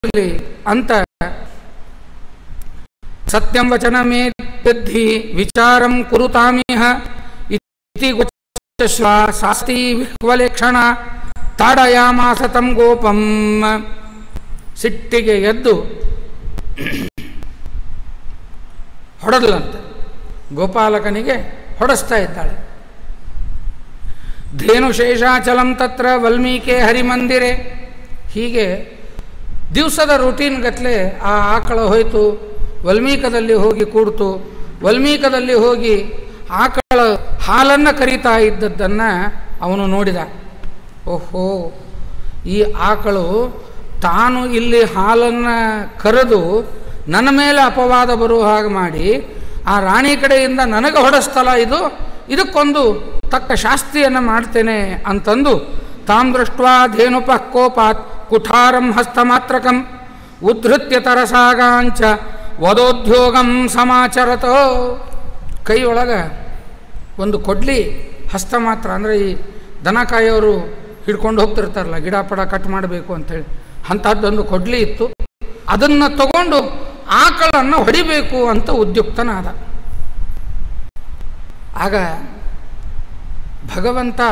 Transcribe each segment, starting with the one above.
ಇರಲಿ ಅಂತ ಸತ್ಯಂ ವಚನ ಮೇ ಬುದ್ಧಿ ವಿಚಾರಂ ಕುರುತಾಮಿಹ ಇತಿ ಗೋಚಶ್ವಾ ಶಾಸ್ತಿ ವಿಹ್ವಲೇಕ್ಷಣ ತಾಡಯಾಮಾಸ ತಂ ಗೋಪಂ ಸಿಟ್ಟಿಗೆ ಎದ್ದು ಹೊಡೆದಲಂತೆ ಗೋಪಾಲಕನಿಗೆ ಹೊಡೆಸ್ತಾ ಇದ್ದಾಳೆ ಧೇನು ಶೇಷಾಚಲಂ ತತ್ರ ವಲ್ಮೀಕೆ ಹರಿಮಂದಿರೆ ಹೀಗೆ ದಿವಸದ ರೂಟೀನ್ ಗತ್ಲೆ ಆ ಆಕಳ ಹೋಯಿತು ವಲ್ಮೀಕದಲ್ಲಿ ಹೋಗಿ ಕೂಡ್ತು ವಲ್ಮೀಕದಲ್ಲಿ ಹೋಗಿ ಆಕಳ ಹಾಲನ್ನು ಕರೀತಾ ಇದ್ದದ್ದನ್ನು ಅವನು ನೋಡಿದ ಓಹೋ ಈ ಆಕಳು ತಾನು ಇಲ್ಲಿ ಹಾಲನ್ನು ಕರೆದು ನನ್ನ ಮೇಲೆ ಅಪವಾದ ಬರುವ ಹಾಗೆ ಮಾಡಿ ಆ ರಾಣಿ ಕಡೆಯಿಂದ ನನಗೆ ಹೊಡೆಸ್ತಲ್ಲ ಇದು ಇದಕ್ಕೊಂದು ತಕ್ಕ ಶಾಸ್ತಿಯನ್ನು ಮಾಡ್ತೇನೆ ಅಂತಂದು ತಾಂ ದೃಷ್ಟ್ವಾ ಧೇನುಪ ಕೋಪಾತ್ ಕುಠಾರಂ ಹಸ್ತಮಾತ್ರಕಂ ಉದ್ಧೃತ್ಯ ತರಸಾಗಾಂಚ ವದೋದ್ಯೋಗಂ ಸಮಾಚರತ ಕೈಯೊಳಗೆ ಒಂದು ಕೊಡ್ಲಿ ಹಸ್ತ ಮಾತ್ರ ಅಂದರೆ ಈ ದನ ಕಾಯೋರು ಹಿಡ್ಕೊಂಡು ಹೋಗ್ತಿರ್ತಾರಲ್ಲ ಗಿಡ ಪಡ ಕಟ್ ಮಾಡಬೇಕು ಅಂತೇಳಿ ಅಂಥದ್ದೊಂದು ಕೊಡ್ಲಿ ಇತ್ತು ಅದನ್ನು ತಗೊಂಡು ಆಕಳನ್ನು ಹೊಡಿಬೇಕು ಅಂತ ಉದ್ಯುಕ್ತನಾದ ಆಗ ಭಗವಂತ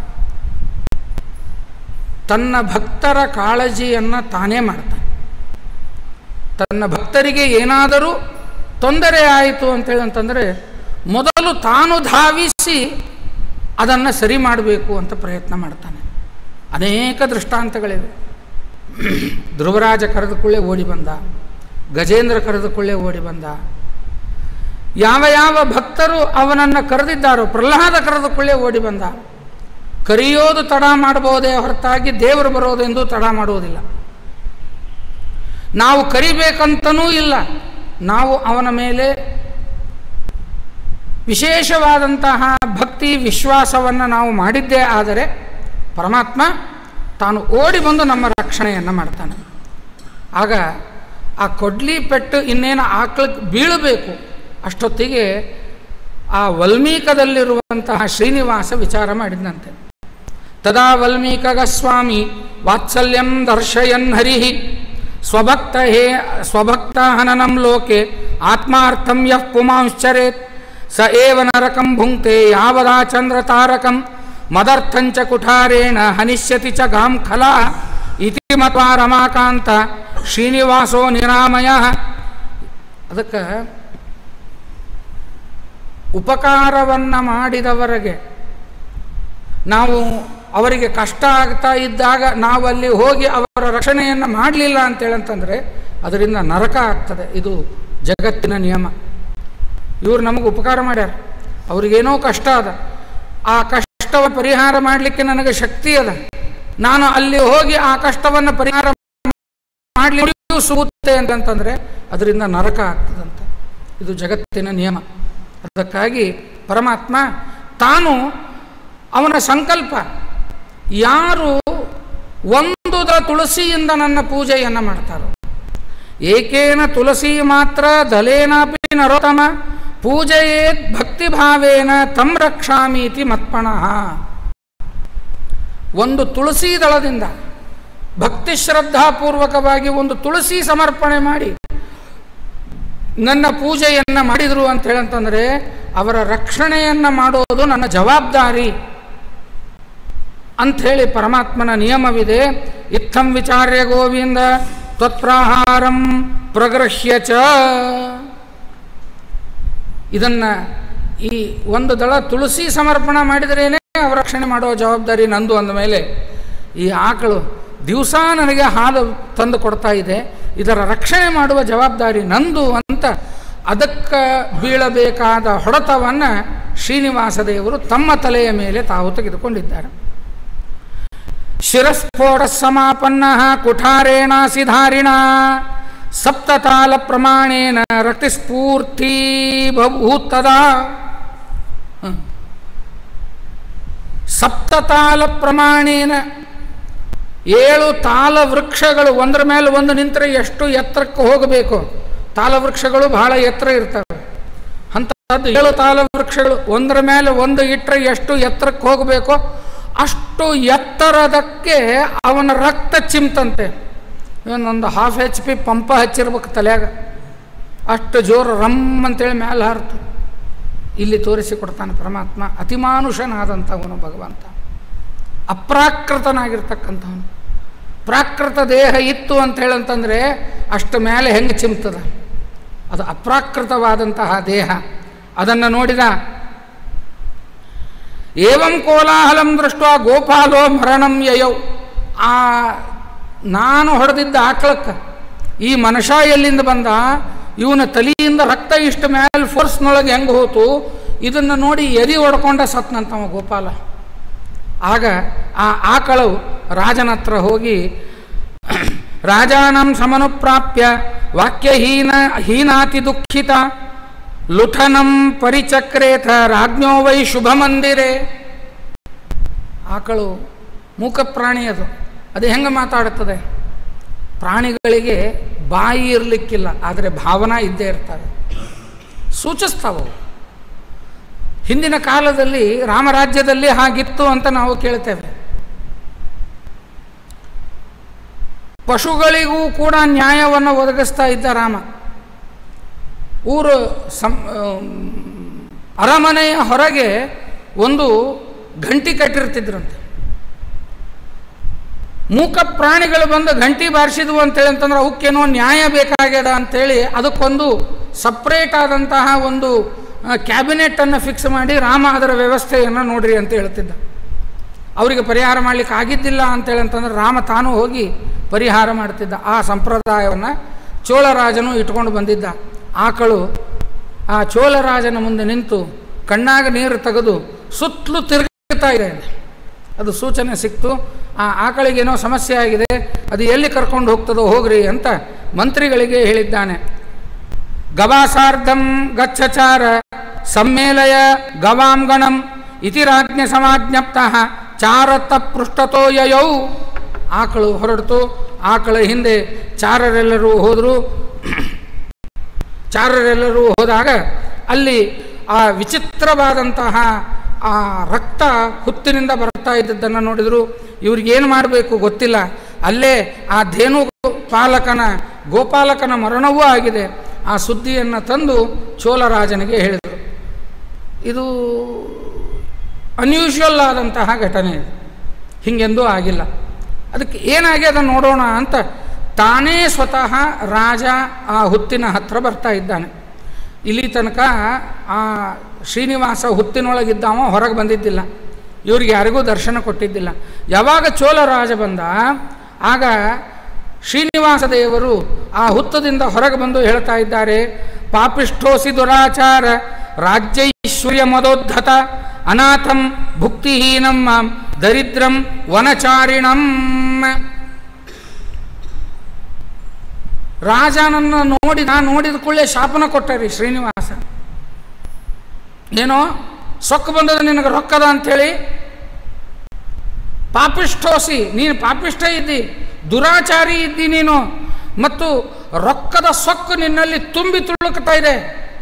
ತನ್ನ ಭಕ್ತರ ಕಾಳಜಿಯನ್ನು ತಾನೇ ಮಾಡ್ತಾನೆ ತನ್ನ ಭಕ್ತರಿಗೆ ಏನಾದರೂ ತೊಂದರೆ ಆಯಿತು ಅಂತೇಳಿ ಅಂತಂದರೆ ಮೊದಲು ತಾನು ಧಾವಿಸಿ ಅದನ್ನು ಸರಿ ಮಾಡಬೇಕು ಅಂತ ಪ್ರಯತ್ನ ಮಾಡ್ತಾನೆ ಅನೇಕ ದೃಷ್ಟಾಂತಗಳಿವೆ ಧ್ರುವರಾಜ ಕರೆದುಕೊಳ್ಳೆ ಓಡಿ ಬಂದ ಗಜೇಂದ್ರ ಕರೆದುಕೊಳ್ಳೆ ಓಡಿ ಬಂದ ಯಾವ ಯಾವ ಭಕ್ತರು ಅವನನ್ನು ಕರೆದಿದ್ದಾರೋ ಪ್ರಹ್ಲಾದ ಕರೆದುಕೊಳ್ಳೆ ಓಡಿ ಬಂದ ಕರೆಯೋದು ತಡ ಮಾಡಬಹುದೇ ಹೊರತಾಗಿ ದೇವರು ಬರೋದೆಂದು ತಡ ಮಾಡುವುದಿಲ್ಲ ನಾವು ಕರಿಬೇಕಂತನೂ ಇಲ್ಲ ನಾವು ಅವನ ಮೇಲೆ ವಿಶೇಷವಾದಂತಹ ಭಕ್ತಿ ವಿಶ್ವಾಸವನ್ನು ನಾವು ಮಾಡಿದ್ದೇ ಆದರೆ ಪರಮಾತ್ಮ ತಾನು ಓಡಿ ಬಂದು ನಮ್ಮ ರಕ್ಷಣೆಯನ್ನು ಮಾಡ್ತಾನೆ ಆಗ ಆ ಕೊಡ್ಲಿ ಪೆಟ್ಟು ಇನ್ನೇನು ಆಕಳಕ್ಕೆ ಬೀಳಬೇಕು ಅಷ್ಟೊತ್ತಿಗೆ ಆ ವಲ್ಮೀಕದಲ್ಲಿರುವಂತಹ ಶ್ರೀನಿವಾಸ ವಿಚಾರ ಮಾಡಿದಂತೆ ತದಾ ವಲ್ಮೀಕಗ ಸ್ವಾಮಿ ವಾತ್ಸಲ್ಯಂ ದರ್ಶಯನ್ ಹರಿ ಸ್ವಭಕ್ತ ಹೇ ಸ್ವಭಕ್ತ ಹನನಂ ಲೋಕೆ ಆತ್ಮಾರ್ಥಂ ಯಃ ಪುಮಾಂಶ್ಚರೇತ್ ಸ ಏವ ನರಕಂ ಭುಂಕ್ತೆ ಯಾವದಾ ಚಂದ್ರ ತಾರಕಂ ಮದರ್ಥಂಚ ಕುಠಾರೇಣ ಹನಿಷ್ಯತಿ ಚ ಗಾಂ ಖಲಾ ಇತಿ ಮತ್ವಾ ರಮಾಕಾಂತ ಶ್ರೀನಿವಾಸೋ ನಿರಾಮಯ ಅದಕ್ಕೆ ಉಪಕಾರವನ್ನು ಮಾಡಿದವರಿಗೆ ನಾವು ಅವರಿಗೆ ಕಷ್ಟ ಆಗ್ತಾ ಇದ್ದಾಗ ನಾವು ಅಲ್ಲಿ ಹೋಗಿ ಅವರ ರಕ್ಷಣೆಯನ್ನು ಮಾಡಲಿಲ್ಲ ಅಂತೇಳಂತಂದರೆ ಅದರಿಂದ ನರಕ ಆಗ್ತದೆ ಇದು ಜಗತ್ತಿನ ನಿಯಮ ಇವರು ನಮಗೆ ಉಪಕಾರ ಮಾಡ್ಯಾರ ಅವ್ರಿಗೇನೋ ಕಷ್ಟ ಅದ ಆ ಕಷ್ಟವ ಪರಿಹಾರ ಮಾಡಲಿಕ್ಕೆ ನನಗೆ ಶಕ್ತಿ ಅದ ನಾನು ಅಲ್ಲಿ ಹೋಗಿ ಆ ಕಷ್ಟವನ್ನು ಪರಿಹಾರ ಮಾಡಲಿ ಸಿಗುತ್ತೆ ಅಂತಂತಂದರೆ ಅದರಿಂದ ನರಕ ಆಗ್ತದಂತೆ ಇದು ಜಗತ್ತಿನ ನಿಯಮ ಅದಕ್ಕಾಗಿ ಪರಮಾತ್ಮ ತಾನು ಅವನ ಸಂಕಲ್ಪ ಯಾರು ಒಂದು ದ ತುಳಸಿಯಿಂದ ನನ್ನ ಪೂಜೆಯನ್ನು ಮಾಡ್ತಾರೋ ಏಕೇನ ತುಳಸಿ ಮಾತ್ರ ದಲೇನಾಪಿ ನರೋತ್ತಮ ಪೂಜೆಯೇತ್ ಭಕ್ತಿಭಾವೇನ ತಂ ರಕ್ಷಾಮೀತಿ ಮತ್ಪಣಃ ಒಂದು ತುಳಸಿ ದಳದಿಂದ ಭಕ್ತಿ ಶ್ರದ್ಧಾಪೂರ್ವಕವಾಗಿ ಒಂದು ತುಳಸಿ ಸಮರ್ಪಣೆ ಮಾಡಿ ನನ್ನ ಪೂಜೆಯನ್ನು ಮಾಡಿದರು ಅಂತ ಹೇಳಂತಂದರೆ ಅವರ ರಕ್ಷಣೆಯನ್ನು ಮಾಡೋದು ನನ್ನ ಜವಾಬ್ದಾರಿ ಅಂಥೇಳಿ ಪರಮಾತ್ಮನ ನಿಯಮವಿದೆ ಇತ್ತಂ ವಿಚಾರ್ಯ ಗೋವಿಂದ ತ್ವತ್ಪ್ರಹಾರಂ ಪ್ರಗೃಹ್ಯ ಚ ಇದನ್ನು ಈ ಒಂದು ದಳ ತುಳಸಿ ಸಮರ್ಪಣೆ ಮಾಡಿದರೇನೆ ಅವರ ರಕ್ಷಣೆ ಮಾಡೋ ಜವಾಬ್ದಾರಿ ನಂದು ಅಂದಮೇಲೆ ಈ ಆಕಳು ದಿವಸ ನನಗೆ ಹಾಲು ತಂದು ಕೊಡ್ತಾ ಇದೆ ಇದರ ರಕ್ಷಣೆ ಮಾಡುವ ಜವಾಬ್ದಾರಿ ನಂದು ಅಂತ ಅದಕ್ಕೆ ಬೀಳಬೇಕಾದ ಹೊಡೆತವನ್ನು ಶ್ರೀನಿವಾಸ ದೇವರು ತಮ್ಮ ತಲೆಯ ಮೇಲೆ ತಾವು ತೆಗೆದುಕೊಂಡಿದ್ದಾರೆ ಶಿರಸ್ಫೋಟ ಸಮಾಪನ್ನ ಕುಠಾರೇಣಾಸಿಧಾರಿಣ ಸಪ್ತತಾಲ ಪ್ರಮಾಣೇನ ರಕ್ತಿಸ್ಫೂರ್ತಿ ಬಭೂತ್ತದ ಸಪ್ತತಾಲ ಪ್ರಮಾಣೇನ ಏಳು ತಾಲ ವೃಕ್ಷಗಳು ಒಂದರ ಮೇಲೆ ಒಂದು ನಿಂತರೆ ಎಷ್ಟು ಎತ್ತರಕ್ಕೆ ಹೋಗಬೇಕು ತಾಲ ವೃಕ್ಷಗಳು ಬಹಳ ಎತ್ತರ ಇರ್ತವೆ ಅಂಥದ್ದು ಏಳು ತಾಲ ವೃಕ್ಷಗಳು ಒಂದರ ಮೇಲೆ ಒಂದು ಇಟ್ಟರೆ ಎಷ್ಟು ಎತ್ತರಕ್ಕೆ ಹೋಗಬೇಕೋ ಅಷ್ಟು ಎತ್ತರದಕ್ಕೆ ಅವನ ರಕ್ತ ಚಿಮ್ತಂತೆ ಇವನೊಂದು ಹಾಫ್ ಎಚ್ ಪಿ ಪಂಪ ಹಚ್ಚಿರ್ಬೇಕು ತಲೆಯಾಗ ಅಷ್ಟು ಜೋರು ರಮ್ ಅಂತೇಳಿ ಮ್ಯಾಲೆ ಹಾರ್ತು ಇಲ್ಲಿ ತೋರಿಸಿಕೊಡ್ತಾನೆ ಪರಮಾತ್ಮ ಅತಿಮಾನುಷನಾದಂಥವನು ಭಗವಂತ ಅಪ್ರಾಕೃತನಾಗಿರ್ತಕ್ಕಂಥವನು ಪ್ರಾಕೃತ ದೇಹ ಇತ್ತು ಅಂತ ಹೇಳಂತಂದರೆ ಅಷ್ಟು ಮೇಲೆ ಹೆಂಗೆ ಚಿಮ್ತದ ಅದು ಅಪ್ರಾಕೃತವಾದಂತಹ ದೇಹ ಅದನ್ನು ನೋಡಿದ ಏವಂ ಕೋಲಾಹಲಂ ದೃಷ್ಟ ಗೋಪಾಲೋ ಮರಣಂ ಯಯೌ ಆ ನಾನು ಹೊಡೆದಿದ್ದ ಆಕಳಕ್ಕೆ ಈ ಮನುಷ್ಯ ಎಲ್ಲಿಂದ ಬಂದ ಇವನ ತಲೆಯಿಂದ ರಕ್ತ ಇಷ್ಟು ಮೇಲೆ ಫೋರ್ಸ್ನೊಳಗೆ ಹೆಂಗೆ ಹೋತು ಇದನ್ನು ನೋಡಿ ಎದಿ ಹೊಡ್ಕೊಂಡ ಸತ್ನಂತವ ಗೋಪಾಲ ಆಗ ಆ ಆಕಳು ರಾಜನ ಹತ್ರ ಹೋಗಿ ರಾಜಾನಂ ಸಮನುಪ್ರಾಪ್ಯ ವಾಕ್ಯಹೀನ ಹೀನಾತಿ ದುಃಖಿತ ಲುಠನಂ ಪರಿಚಕ್ರೇಥ ರಾಜ್ಞೋ ವೈ ಶುಭ ಮಂದಿರೆ ಆಕಳು ಮೂಕ ಪ್ರಾಣಿ ಅದು ಅದು ಹೆಂಗೆ ಮಾತಾಡುತ್ತದೆ ಪ್ರಾಣಿಗಳಿಗೆ ಬಾಯಿ ಇರಲಿಕ್ಕಿಲ್ಲ ಆದರೆ ಭಾವನಾ ಇದ್ದೇ ಇರ್ತವೆ ಸೂಚಿಸ್ತಾವವು ಹಿಂದಿನ ಕಾಲದಲ್ಲಿ ರಾಮರಾಜ್ಯದಲ್ಲಿ ಹಾಗಿತ್ತು ಅಂತ ನಾವು ಕೇಳ್ತೇವೆ ಪಶುಗಳಿಗೂ ಕೂಡ ನ್ಯಾಯವನ್ನು ಒದಗಿಸ್ತಾ ಇದ್ದ ರಾಮ ಊರು ಸಂ ಅರಮನೆಯ ಹೊರಗೆ ಒಂದು ಗಂಟಿ ಕಟ್ಟಿರ್ತಿದ್ರಂತೆ ಮೂಕ ಪ್ರಾಣಿಗಳು ಬಂದು ಗಂಟಿ ಬಾರಿಸಿದ್ವು ಅಂತೇಳಿ ಅಂತಂದ್ರೆ ಅವಕ್ಕೇನೋ ನ್ಯಾಯ ಬೇಕಾಗ್ಯದ ಅಂಥೇಳಿ ಅದಕ್ಕೊಂದು ಸಪ್ರೇಟ್ ಆದಂತಹ ಒಂದು ಕ್ಯಾಬಿನೆಟನ್ನು ಫಿಕ್ಸ್ ಮಾಡಿ ರಾಮ ಅದರ ವ್ಯವಸ್ಥೆಯನ್ನು ನೋಡ್ರಿ ಅಂತ ಹೇಳ್ತಿದ್ದ ಅವರಿಗೆ ಪರಿಹಾರ ಮಾಡಲಿಕ್ಕೆ ಆಗಿದ್ದಿಲ್ಲ ಅಂತೇಳಿ ಅಂತಂದ್ರೆ ರಾಮ ತಾನು ಹೋಗಿ ಪರಿಹಾರ ಮಾಡ್ತಿದ್ದ ಆ ಸಂಪ್ರದಾಯವನ್ನು ಚೋಳರಾಜನು ಇಟ್ಕೊಂಡು ಬಂದಿದ್ದ ಆಕಳು ಆ ಚೋಳರಾಜನ ಮುಂದೆ ನಿಂತು ಕಣ್ಣಾಗ ನೀರು ತೆಗೆದು ಸುತ್ತಲೂ ತಿರುಗುತ್ತಾ ಇದೆ ಅದು ಸೂಚನೆ ಸಿಕ್ತು ಆ ಆಕಳಿಗೇನೋ ಸಮಸ್ಯೆ ಆಗಿದೆ ಅದು ಎಲ್ಲಿ ಕರ್ಕೊಂಡು ಹೋಗ್ತದೋ ಹೋಗ್ರಿ ಅಂತ ಮಂತ್ರಿಗಳಿಗೆ ಹೇಳಿದ್ದಾನೆ ಗವಾಸಾರ್ಧಂ ಗಚ್ಚಚಾರ ಸಮ್ಮೇಲಯ ಗವಾಂಗಣಂ ಇತಿ ರಾಜ್ಞ ಸಮಾಜ್ಞಪ್ತಃ ಚಾರತ ಪೃಷ್ಠತೋ ಯಯೌ ಆಕಳು ಹೊರಡ್ತು ಆಕಳ ಹಿಂದೆ ಚಾರರೆಲ್ಲರೂ ಹೋದರು ಚಾರರೆಲ್ಲರೂ ಹೋದಾಗ ಅಲ್ಲಿ ಆ ವಿಚಿತ್ರವಾದಂತಹ ಆ ರಕ್ತ ಹುತ್ತಿನಿಂದ ಬರ್ತಾ ಇದ್ದದ್ದನ್ನು ನೋಡಿದರು ಇವ್ರಿಗೇನು ಮಾಡಬೇಕು ಗೊತ್ತಿಲ್ಲ ಅಲ್ಲೇ ಆ ಧೇನು ಪಾಲಕನ ಗೋಪಾಲಕನ ಮರಣವೂ ಆಗಿದೆ ಆ ಸುದ್ದಿಯನ್ನು ತಂದು ಚೋಳರಾಜನಿಗೆ ಹೇಳಿದರು ಇದು ಅನ್ಯೂಶುವಲ್ ಆದಂತಹ ಘಟನೆ ಇದು ಹೀಗೆಂದೂ ಆಗಿಲ್ಲ ಅದಕ್ಕೆ ಏನಾಗ್ಯದ ನೋಡೋಣ ಅಂತ ತಾನೇ ಸ್ವತಃ ರಾಜ ಆ ಹುತ್ತಿನ ಹತ್ರ ಬರ್ತಾ ಇದ್ದಾನೆ ಇಲ್ಲಿ ತನಕ ಆ ಶ್ರೀನಿವಾಸ ಹುತ್ತಿನೊಳಗಿದ್ದಾವ ಹೊರಗೆ ಬಂದಿದ್ದಿಲ್ಲ ಇವ್ರಿಗೆ ಯಾರಿಗೂ ದರ್ಶನ ಕೊಟ್ಟಿದ್ದಿಲ್ಲ ಯಾವಾಗ ಚೋಳರಾಜ ಬಂದ ಆಗ ಶ್ರೀನಿವಾಸ ದೇವರು ಆ ಹುತ್ತದಿಂದ ಹೊರಗೆ ಬಂದು ಹೇಳ್ತಾ ಇದ್ದಾರೆ ಪಾಪಿಷ್ಠೋಸಿ ದುರಾಚಾರ ರಾಜ್ಯೈಶ್ವರ್ಯ ಮದೋದ್ಧತ ಅನಾಥಂ ಭುಕ್ತಿಹೀನಂ ಮಾಂ ದರಿದ್ರಂ ವನಚಾರಿಣಂ ರಾಜನನ್ನು ನೋಡಿ ನಾ ನೋಡಿದ ಕೂಡಲೇ ಶಾಪನ ಕೊಟ್ಟರಿ ಶ್ರೀನಿವಾಸ ಏನೋ ಸೊಕ್ಕು ಬಂದದ ನಿನಗೆ ರೊಕ್ಕದ ಅಂಥೇಳಿ ಪಾಪಿಷ್ಠೋಸಿ ನೀನು ಪಾಪಿಷ್ಠ ಇದ್ದಿ ದುರಾಚಾರಿ ಇದ್ದಿ ನೀನು ಮತ್ತು ರೊಕ್ಕದ ಸೊಕ್ಕು ನಿನ್ನಲ್ಲಿ ತುಂಬಿ ತುಳುಕ್ತಾ ಇದೆ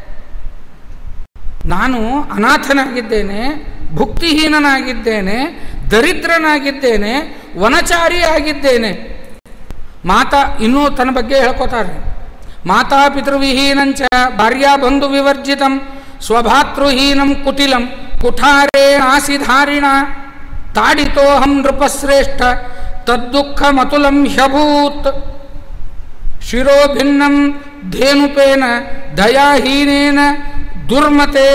ನಾನು ಅನಾಥನಾಗಿದ್ದೇನೆ ಭುಕ್ತಿಹೀನನಾಗಿದ್ದೇನೆ ದರಿದ್ರನಾಗಿದ್ದೇನೆ ವನಚಾರಿ ಆಗಿದ್ದೇನೆ ಮಾತಾ ಇನ್ನೂ ತನ್ನ ಬಗ್ಗೆ ಹೇಳ್ಕೊತಾರೆ ಮಾತಾ ಪಿತೃವಿಹೀನಂಚ ಭಾರ್ಯಾ ಬಂಧು ವಿವರ್ಜಿತಂ ಸ್ವಭಾತೃಹೀನಂ ಕುಟಿಲಂ ಕುಠಾರೇ ಆಸಿಧಾರಿಣ ತಾಡಿತೋಹಂ ನೃಪಶ್ರೇಷ್ಠ ತದ್ದುಃಖ ಮತುಲಂ ಹ್ಯಭೂತ್ ಶಿರೋಭಿನ್ನಂ ಧೇನುಪೇನ ದಯಾಹೀನೇನ ದುರ್ಮತೆ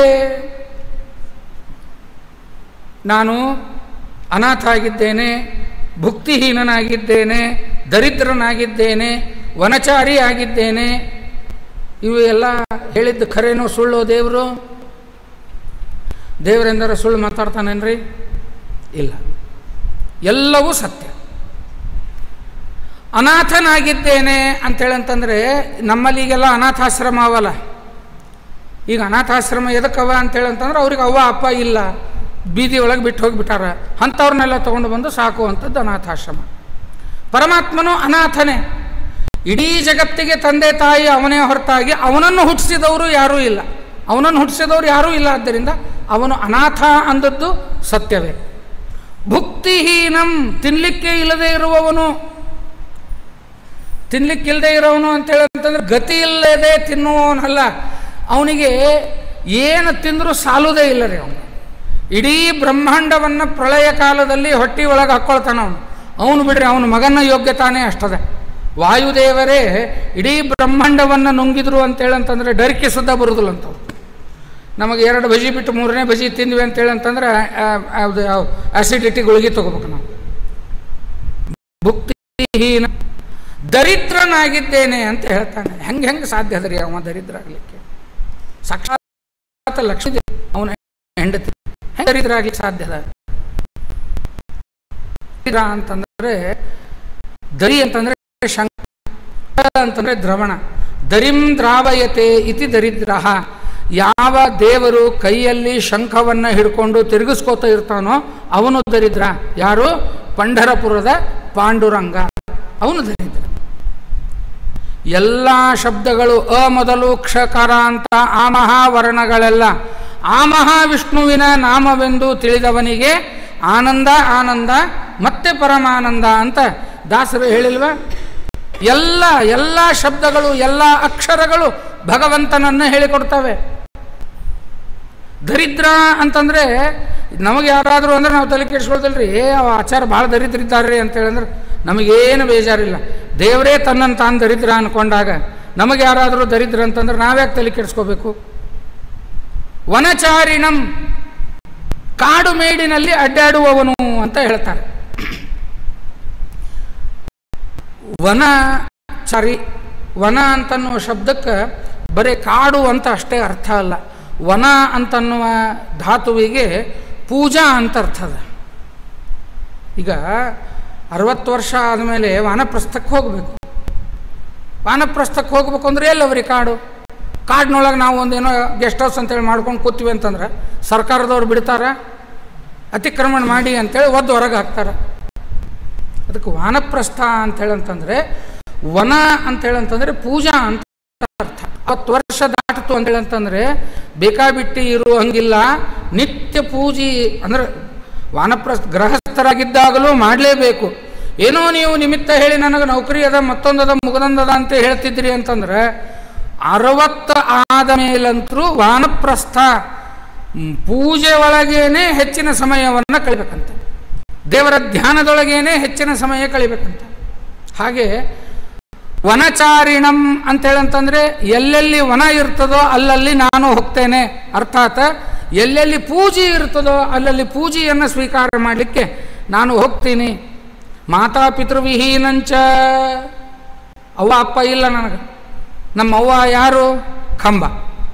ನಾನು ಅನಾಥ ಆಗಿದ್ದೇನೆ ಭುಕ್ತಿಹೀನನಾಗಿದ್ದೇನೆ ದರಿದ್ರನಾಗಿದ್ದೇನೆ ವನಚಾರಿ ಆಗಿದ್ದೇನೆ ಇವು ಎಲ್ಲ ಹೇಳಿದ್ದು ಖರೇನೋ ಸುಳ್ಳು ದೇವರು ದೇವರೆಂದರೆ ಸುಳ್ಳು ಮಾತಾಡ್ತಾನೇನ್ರಿ ಇಲ್ಲ ಎಲ್ಲವೂ ಸತ್ಯ ಅನಾಥನಾಗಿದ್ದೇನೆ ಅಂತೇಳಂತಂದರೆ ನಮ್ಮಲ್ಲಿ ಈಗೆಲ್ಲ ಅನಾಥಾಶ್ರಮ ಅವಲ್ಲ ಈಗ ಅನಾಥಾಶ್ರಮ ಎದಕ್ಕವ ಅಂತೇಳಂತಂದ್ರೆ ಅವ್ರಿಗೆ ಅವ್ವ ಅಪ್ಪ ಇಲ್ಲ ಬೀದಿ ಒಳಗೆ ಬಿಟ್ಟು ಹೋಗಿಬಿಟ್ಟಾರ ಅಂಥವ್ರನ್ನೆಲ್ಲ ತೊಗೊಂಡು ಬಂದು ಸಾಕುವಂಥದ್ದು ಅನಾಥಾಶ್ರಮ ಪರಮಾತ್ಮನು ಅನಾಥನೇ ಇಡೀ ಜಗತ್ತಿಗೆ ತಂದೆ ತಾಯಿ ಅವನೇ ಹೊರತಾಗಿ ಅವನನ್ನು ಹುಟ್ಟಿಸಿದವರು ಯಾರೂ ಇಲ್ಲ ಅವನನ್ನು ಹುಟ್ಟಿಸಿದವರು ಯಾರೂ ಇಲ್ಲ ಆದ್ದರಿಂದ ಅವನು ಅನಾಥ ಅಂದದ್ದು ಸತ್ಯವೇ ಭುಕ್ತಿಹೀನಂ ತಿನ್ನಲಿಕ್ಕೆ ಇಲ್ಲದೆ ಇರುವವನು ತಿನ್ಲಿಕ್ಕಿಲ್ಲದೆ ಇರೋನು ಅಂತೇಳಿ ಅಂತಂದ್ರೆ ಗತಿ ಇಲ್ಲದೆ ತಿನ್ನುವವನಲ್ಲ ಅವನಿಗೆ ಏನು ತಿಂದರೂ ಸಾಲುವುದೇ ಇಲ್ಲ ರೀ ಅವನು ಇಡೀ ಬ್ರಹ್ಮಾಂಡವನ್ನು ಪ್ರಳಯ ಕಾಲದಲ್ಲಿ ಹೊಟ್ಟಿ ಒಳಗೆ ಹಾಕ್ಕೊಳ್ತಾನ ಅವನು ಅವನು ಬಿಡ್ರಿ ಅವನ ಮಗನ ಯೋಗ್ಯತಾನೇ ಅಷ್ಟದೆ ವಾಯುದೇವರೇ ಇಡೀ ಬ್ರಹ್ಮಾಂಡವನ್ನು ನುಂಗಿದ್ರು ಅಂತೇಳಿ ಅಂತಂದ್ರೆ ಡರಿಕೆ ಸುದ್ದ ಬರುದಿಲ್ಲ ಅಂತ ಅವ್ರು. ನಮಗೆ ಎರಡು ಬಜಿ ಬಿಟ್ಟು ಮೂರನೇ ಬಜಿ ತಿಂದ್ವಿ ಅಂತೇಳಿ ಅಂತಂದ್ರೆ ಅದು ಆಸಿಡಿಟಿ ಗುಳಿಗೆ ತಗೋಬೇಕು ನಾವು ಭುಕ್ತಿಹೀನ ದರಿದ್ರನಾಗಿದ್ದೇನೆ ಅಂತ ಹೇಳ್ತಾನೆ ಹೆಂಗೆ ಹೆಂಗೆ ಸಾಧ್ಯ ಅದರಿ ಅವ ದರಿದ್ರ ಆಗ್ಲಿಕ್ಕೆ ಸಾಕ್ಷಾತ್ ಲಕ್ಷ್ಮೀ ಅವನ ಹೆಂಡತಿ ಹೆಂಗೆ ದರಿದ್ರ ಆಗ್ಲಿಕ್ಕೆ ಸಾಧ್ಯ ಅದ ದರಿದ್ರ ಅಂತಂದ್ರೆ ದರಿ ಅಂತಂದ್ರೆ ಶಂಕ ಅಂತಂದ್ರೆ ದ್ರವಣ ದರಿಂ ದ್ರಾವಯತೆ ಇತಿ ದರಿದ್ರ ಯಾವ ದೇವರು ಕೈಯಲ್ಲಿ ಶಂಖವನ್ನು ಹಿಡ್ಕೊಂಡು ತಿರುಗಿಸ್ಕೋತಾ ಇರ್ತಾನೋ ಅವನು ದರಿದ್ರ ಯಾರು ಪಂಢರಪುರದ ಪಾಂಡುರಂಗ ಅವನು ದರಿದ್ರ ಎಲ್ಲ ಶಬ್ದಗಳು ಅ ಮೊದಲು ಕ್ಷಕಾರ ಅಂತ ಆ ಮಹಾವರ್ಣಗಳೆಲ್ಲ ಆ ಮಹಾವಿಷ್ಣುವಿನ ನಾಮವೆಂದು ತಿಳಿದವನಿಗೆ ಆನಂದ ಆನಂದ ಮತ್ತೆ ಪರಮಾನಂದ ಅಂತ ದಾಸರು ಹೇಳಿಲ್ವ ಎಲ್ಲ ಎಲ್ಲ ಶಬ್ದಗಳು ಎಲ್ಲ ಅಕ್ಷರಗಳು ಭಗವಂತನನ್ನು ಹೇಳಿಕೊಡ್ತವೆ ದರಿದ್ರ ಅಂತಂದ್ರೆ ನಮಗೆ ಯಾರಾದರೂ ಅಂದ್ರೆ ನಾವು ತಲೆ ಕೆಡಿಸ್ಕೊಳ್ತಲ್ರಿ ಏ ಅವ ಆಚಾರ ಭಾಳ ದರಿದ್ರಿದ್ದಾರೆ ಅಂತೇಳಿ ಅಂದ್ರೆ ನಮಗೇನು ಬೇಜಾರಿಲ್ಲ ದೇವರೇ ತನ್ನನ್ನು ತಾನು ದರಿದ್ರ ಅನ್ಕೊಂಡಾಗ ನಮಗೆ ಯಾರಾದರೂ ದರಿದ್ರ ಅಂತಂದ್ರೆ ನಾವ್ಯಾಕೆ ತಲೆ ಕೆಡಿಸ್ಕೋಬೇಕು ವನಚಾರಿಣಂ ಕಾಡು ಮೇಡಿನಲ್ಲಿ ಅಡ್ಡಾಡುವವನು ಅಂತ ಹೇಳ್ತಾರೆ ವನಚಾರಿ ವನ ಅಂತನ್ನುವ ಶಬ್ದಕ್ಕೆ ಬರೀ ಕಾಡು ಅಂತ ಅಷ್ಟೇ ಅರ್ಥ ಅಲ್ಲ ವನ ಅಂತನ್ನುವ ಧಾತುವಿಗೆ ಪೂಜಾ ಅಂತ ಅರ್ಥ ಅದ ಈಗ ಅರವತ್ತು ವರ್ಷ ಆದಮೇಲೆ ವಾನಪ್ರಸ್ಥಕ್ಕೆ ಹೋಗಬೇಕು ವಾನಪ್ರಸ್ಥಕ್ಕೆ ಹೋಗ್ಬೇಕು ಅಂದ್ರೆ ಎಲ್ಲವ್ರಿ ಕಾಡು ಕಾಡಿನೊಳಗೆ ನಾವು ಒಂದೇನೋ ಗೆಸ್ಟ್ ಹೌಸ್ ಅಂತೇಳಿ ಮಾಡ್ಕೊಂಡು ಕೂತೀವಿ ಅಂತಂದ್ರೆ ಸರ್ಕಾರದವ್ರು ಬಿಡ್ತಾರ ಅತಿಕ್ರಮಣ ಮಾಡಿ ಅಂತೇಳಿ ಒದ್ದು ಹೊರಗೆ ಹಾಕ್ತಾರೆ ಅದಕ್ಕೆ ವಾನಪ್ರಸ್ಥ ಅಂತೇಳಿ ಅಂತಂದರೆ ವನ ಅಂತೇಳಿ ಅಂತಂದರೆ ಪೂಜಾ ಅಂತ ಅರ್ಥ ಹತ್ತು ವರ್ಷ ದಾಟಿತು ಅಂತೇಳಿ ಅಂತಂದರೆ ಬೇಕಾಬಿಟ್ಟಿ ಇರು ಹಂಗಿಲ್ಲ ನಿತ್ಯ ಪೂಜೆ ಅಂದ್ರೆ ವಾನಪ್ರಸ್ಥ ಗೃಹಸ್ಥರಾಗಿದ್ದಾಗಲೂ ಮಾಡಲೇಬೇಕು ಏನೋ ನೀವು ನಿಮಿತ್ತ ಹೇಳಿ ನನಗೆ ನೌಕರಿ ಅದ ಮತ್ತೊಂದದ ಮುಗದೊಂದದ ಅಂತ ಹೇಳ್ತಿದ್ರಿ ಅಂತಂದ್ರೆ ಅರವತ್ತು ಆದ ಮೇಲಂತರೂ ವಾನಪ್ರಸ್ಥ ಮ್, ಪೂಜೆ ಒಳಗೇನೆ ಹೆಚ್ಚಿನ ಸಮಯವನ್ನು ಕಳಿಬೇಕಂತ ದೇವರ ಧ್ಯಾನದೊಳಗೇನೆ ಹೆಚ್ಚಿನ ಸಮಯ ಕಳಿಬೇಕಂತ ಹಾಗೆ ವನಚಾರಿಣಂ ಅಂತೇಳಂತಂದ್ರೆ ಎಲ್ಲೆಲ್ಲಿ ವನ ಇರ್ತದೋ ಅಲ್ಲಲ್ಲಿ ನಾನು ಹೋಗ್ತೇನೆ ಅರ್ಥಾತ್ ಎಲ್ಲೆಲ್ಲಿ ಪೂಜೆ ಇರ್ತದೋ ಅಲ್ಲಲ್ಲಿ ಪೂಜೆಯನ್ನು ಸ್ವೀಕಾರ ಮಾಡಲಿಕ್ಕೆ ನಾನು ಹೋಗ್ತೀನಿ ಮಾತಾ ಪಿತೃವಿಹೀನಂಚ ಅವ್ವ ಅಪ್ಪ ಇಲ್ಲ ನನಗೆ ನಮ್ಮ ಅವ್ವ ಯಾರು ಕಂಬ